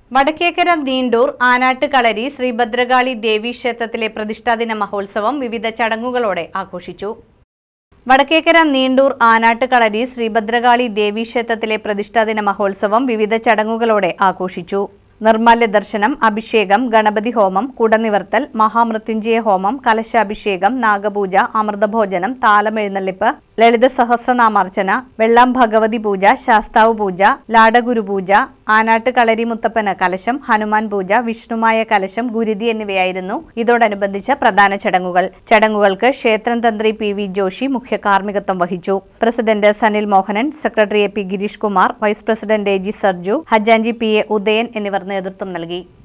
വടക്കേക്കര നീണ്ടൂർ ആനാട്ട് കളരി ശ്രീഭദ്രകാളി ദേവീ ക്ഷേത്രത്തിലെ പ്രതിഷ്ഠാദിന മഹോത്സവം വിവിധ ചടങ്ങുകളോടെ ആഘോഷിച്ചു വടക്കേക്കര നീണ്ടൂർ ആനാട്ട് കളരി ശ്രീഭദ്രകാളി ദേവീ ക്ഷേത്രത്തിലെ പ്രതിഷ്ഠാദിന മഹോത്സവം വിവിധ ചടങ്ങുകളോടെ ആഘോഷിച്ചു നിർമ്മാല്യ ദർശനം അഭിഷേകം ഗണപതി ഹോമം കുടനിവർത്തൽ മഹാമൃത്യുഞ്ജയ ഹോമം കലശാഭിഷേകം നാഗപൂജ അമൃതഭോജനം താലമെഴുന്നള്ളിപ്പ് ലളിത സഹസ്രനാമാർച്ചന വെള്ളാം ഭഗവതി പൂജ ശാസ്താവ് പൂജ ലാടഗുരു പൂജ ആനാട്ട് കളരി മുത്തപ്പന് കലശം ഹനുമാൻ പൂജ വിഷ്ണുമായ കലശം ഗുരുതി എന്നിവയായിരുന്നു ഇതോടനുബന്ധിച്ച പ്രധാന ചടങ്ങുകൾ ചടങ്ങുകൾക്ക് ക്ഷേത്രം തന്ത്രി പി വി ജോഷി മുഖ്യ കാർമ്മികത്വം വഹിച്ചു president Sanil Mohanan secretary A P Girish Kumar vice president A G Sarju ഹജാൻജി പി എ ഉദയൻ എന്നിവർ നേതൃത്വം നൽകി